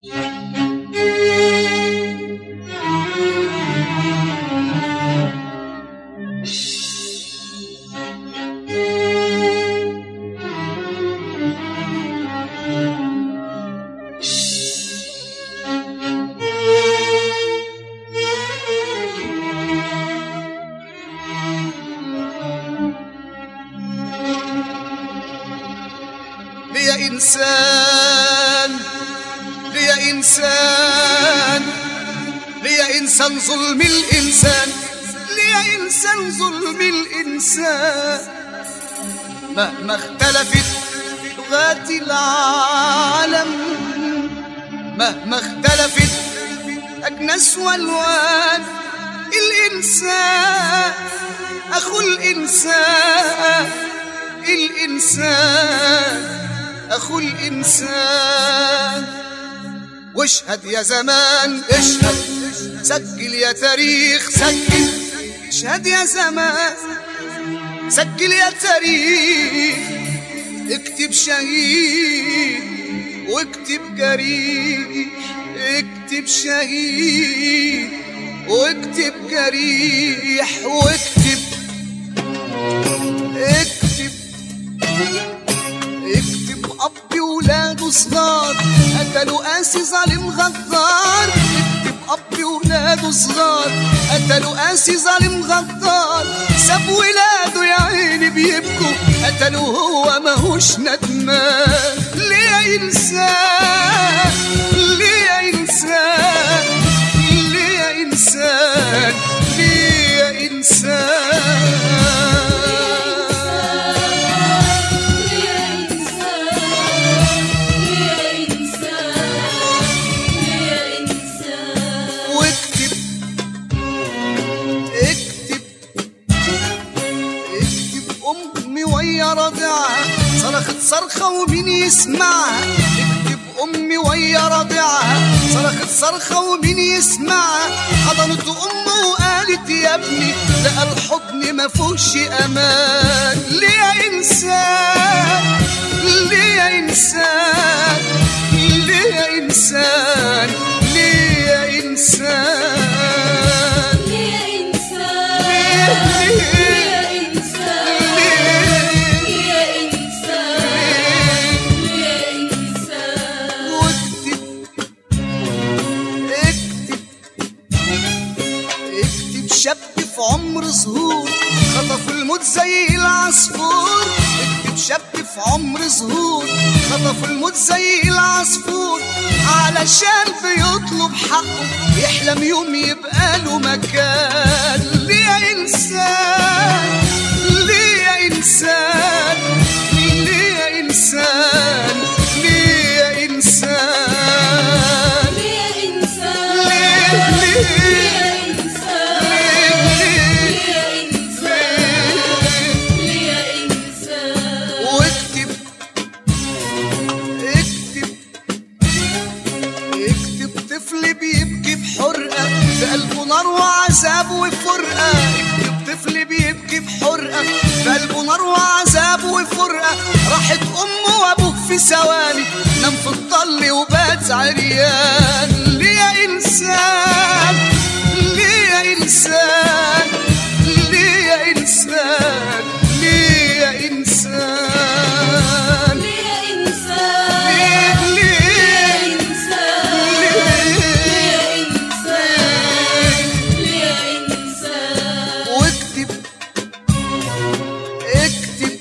ليا إنسان ليا إنسان ليا إنسان ظلم الإنسان ليا إنسان ظلم الإنسان مهما اختلفت لغات العالم مهما اختلفت أجناس والوان الإنسان أخو الإنسان الإنسان أخو الإنسان واشهد يا زمان اشهد سجل يا تاريخ سجل اشهد يا زمان سجل يا تاريخ اكتب شهيد واكتب جريح اكتب شهيد واكتب جريح واكتب اكتب اكتب اب ولاده صغار قتلوا قاسي ظالم غدار اكتب اب ولاده صغار قتلوا قاسي ظالم غدار ساب ولاده يا عيني بيبكوا قتلوا هو ماهوش ندمان ليه انسان ليه انسان ليه انسان ليه انسان واكتب اكتب اكتب امي ويا رضعها صرخت صرخه ومين يسمعها اكتب امي ويا رضعها صرخت صرخه ومين يسمعها حضنت امه وقالت يا ابني لقى الحضن ما فيهوش امان ليه يا انسان ليه يا انسان ليه يا انسان ليه يا انسان واكتب اكتب اكتب شاب في عمر ظهور خطف الموت زي العصفور اكتب شاب في عمر ظهور خطف الموت زي العصفور علشان بيطلب حقه يحلم يوم يبقى له مكان ليه يا انسان ليه يا انسان ليه يا انسان ليه يا انسان ليه ليه واكتب اكتب اكتب طفل بيبكي بحرقة في قلبه نار وعذاب وفرقة اكتب طفل بيبكي بحرقة في قلبه نار وعذاب وفرقة راحت أمه وأبوه في ثواني نام في الضل وبات عريان ليه يا إنسان ليه يا إنسان ليه يا إنسان ليه يا إنسان ليه ليه واكتب اكتب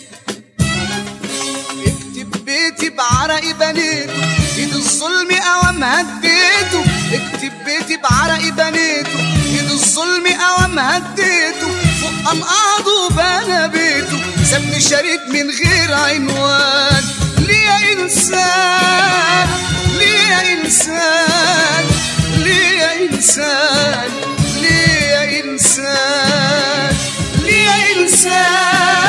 اكتب بيتي بعرقي بنيته ايد الظلم اوام هديته اكتب بيتي بعرقي بنيته ايد الظلم اوام هديته فوق انقاضه بنى بيته سابني شريد من غير عنوان ليه يا انسان ليه يا انسان ليه يا انسان ليه يا انسان ليه يا انسان